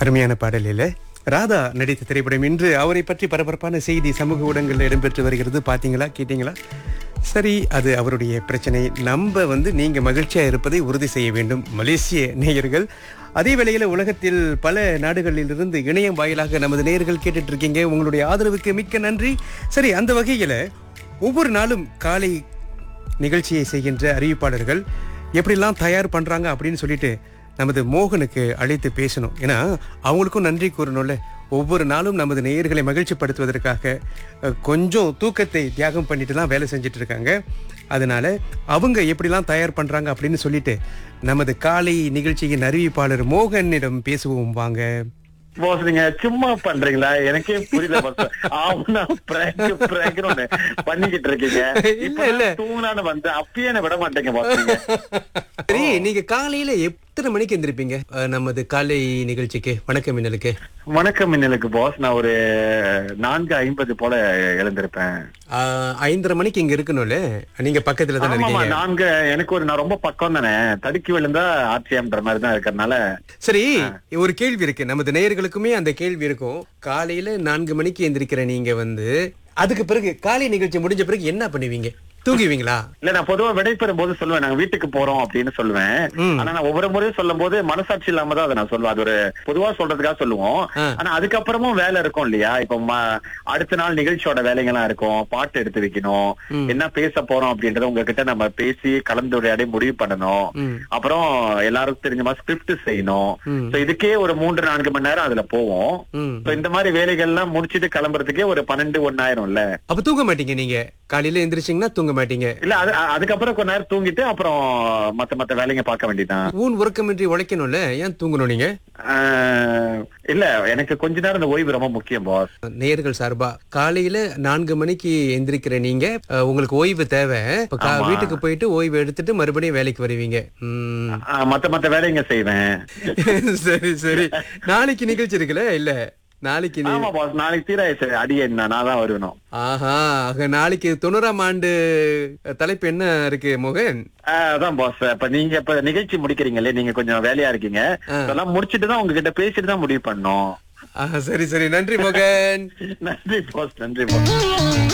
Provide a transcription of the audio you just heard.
அருமையான பாடல் இல்ல ராதா நடித்த திரைப்படம் இன்று அவரை பற்றி பரபரப்பான செய்தி சமூக ஊடகங்களில் இடம்பெற்று வருகிறது பாத்தீங்களா கேட்டீங்களா சரி அது அவருடைய பிரச்சனை நம்ம வந்து நீங்க மகிழ்ச்சியா இருப்பதை உறுதி செய்ய வேண்டும் மலேசிய நேயர்கள் அதே வேளையில உலகத்தில் பல நாடுகளிலிருந்து இணையம் வாயிலாக நமது நேயர்கள் கேட்டுட்டு இருக்கீங்க உங்களுடைய ஆதரவுக்கு மிக்க நன்றி சரி அந்த வகையில ஒவ்வொரு நாளும் காலை நிகழ்ச்சியை செய்கின்ற அறிவிப்பாளர்கள் எப்படிலாம் தயார் பண்றாங்க அப்படின்னு சொல்லிட்டு நமது மோகனுக்கு அழைத்து பேசணும் ஏன்னா அவங்களுக்கும் நன்றி கூறணும்ல ஒவ்வொரு நாளும் நமது நேயர்களை மகிழ்ச்சிப்படுத்துவதற்காக அஹ், கொஞ்சம் தூக்கத்தை தியாகம் பண்ணிட்டு தான் வேலை செஞ்சுட்டு இருக்காங்க அதனால அவங்க எப்படிலாம் தயார் பண்றாங்க அப்படின்னு சொல்லிட்டு நமது காலை நிகழ்ச்சியின் அறிவிப்பாளர் மோகனிடம் பேசுவோம் வாங்க போஸ் நீங்க சும்மா பண்றீங்களா எனக்கே புரியல boss. ஆவுனா prank, prank னு ஒண்ணு பண்ணிக்கிட்டு இருக்கீங்க இல்ல, இப்ப இல்ல. தூங்கினான்னு வந்து அப்பயே என்ன விட மாட்டேங்க boss நீங்க சரி நீங்க காலையில எத்தனை மணிக்கு எந்திருப்பீங்க அஹ், நமது காலை நிகழ்ச்சிக்கு வணக்கம் மின்னலுக்கு வணக்கம் மின்னலுக்கு பாஸ் நான் ஒரு நான்கு ஐம்பது போல எழுந்திருப்பேன் ஆஹ், ஐந்தரை மணிக்கு இங்க இருக்கணும்ல நீங்க பக்கத்துல தானே ஆமாமா இருக்கீங்க நான்கு எனக்கு ஒரு நான் ரொம்ப பக்கம் தானே தடுக்கி விழுந்தா ஆர்டிஎம்ன்ற மாதிரி தான் இருக்கறனால சரி ஒரு கேள்வி இருக்கு நமது நேயர்களுக்குமே அந்த கேள்வி இருக்கும் காலையில நான்கு மணிக்கு எந்திரிக்கிற நீங்க வந்து அதுக்கு பிறகு காலை நிகழ்ச்சி முடிஞ்ச பிறகு என்ன பண்ணுவீங்க தூங்குவீங்களா இல்ல நான் பொதுவா விடைபெறும் போது சொல்லுவேன் நாங்க வீட்டுக்கு போறோம் அப்படின்னு சொல்லுவேன் ம். ஆனா நான் ஒவ்வொரு முறையும் சொல்லும் போது மனசாட்சி இல்லாம தான் அதை நான் சொல்லுவேன் அது ஒரு பொதுவா சொல்றதுக்காக சொல்லுவோம் ஆ. ஆனா அதுக்கப்புறமும் வேலை இருக்கும் இல்லையா இப்ப ம- அடுத்த நாள் நிகழ்ச்சியோட வேலைங்கெல்லாம் இருக்கும் பாட்டு எடுத்து வைக்கணும் ம். என்ன பேச போறோம் அப்படின்றத உங்ககிட்ட நம்ம பேசி கலந்துரையாடி முடிவு பண்ணணும் ம். அப்புறம் எல்லாருக்கும் தெரிஞ்ச மாதிரி ஸ்கிரிப்ட் செய்யணும் ம். So இதுக்கே ஒரு மூன்று நான்கு மணி நேரம் அதுல போவோம் ம். So இந்த மாதிரி வேலைகள்லாம் முடிச்சிட்டு கிளம்புறதுக்கே ஒரு பன்னெண்டு ஒன்னாயிரம்ல அப்ப தூங்க மாட்டீங்க நீங்க காலையில எந்திரிச்சீங்கன்னா தூங்க மாட்டீங்க இல்ல அது அ- அதுக்கப்புறம் கொஞ்ச நேரம் தூங்கிட்டு அப்புறம் மத்த மத்த வேலைங்க பார்க்க வேண்டியதுதான் ஊன் உறக்கமின்றி உழைக்கணும்ல ஏன் தூங்கணும் நீங்க ஆஹ் இல்ல எனக்கு கொஞ்ச நேரம் இந்த ஓய்வு ரொம்ப முக்கியம் பாஸ் நேயர்கள் சார்பா காலையில நான்கு மணிக்கு எந்திரிக்கிற நீங்க அஹ், உங்களுக்கு ஓய்வு தேவை இப்ப கா- ஆமா. வீட்டுக்கு போயிட்டு ஓய்வு எடுத்துட்டு மறுபடியும் வேலைக்கு வருவீங்க ம். மத்த மத்த வேலைங்க செய்வேன் சரி சரி நாளைக்கு நிகழ்ச்சி இருக்குல்ல இல்ல நாளைக்கு நீ ஆமா பாஸ் நாளைக்கு தீராயிச்சு அடியேன் நான் தான் வருவேணும் ஆஹா ஆக நாளைக்கு தொண்ணூறாம் ஆண்டு தலைப்பு என்ன இருக்கு மோகன் ஆஹ் அதான் பாஸ் இப்ப நீங்க இப்ப நிகழ்ச்சி முடிக்கிறீங்களே நீங்க கொஞ்சம் வேலையா இருக்கீங்க ஆ. அதெல்லாம் முடிச்சிட்டு தான் உங்ககிட்ட பேசிட்டு தான் முடிவு பண்ணோம் ஆஹா, சரி சரி நன்றி மோகன் நன்றி பாஸ் நன்றி பாஸ்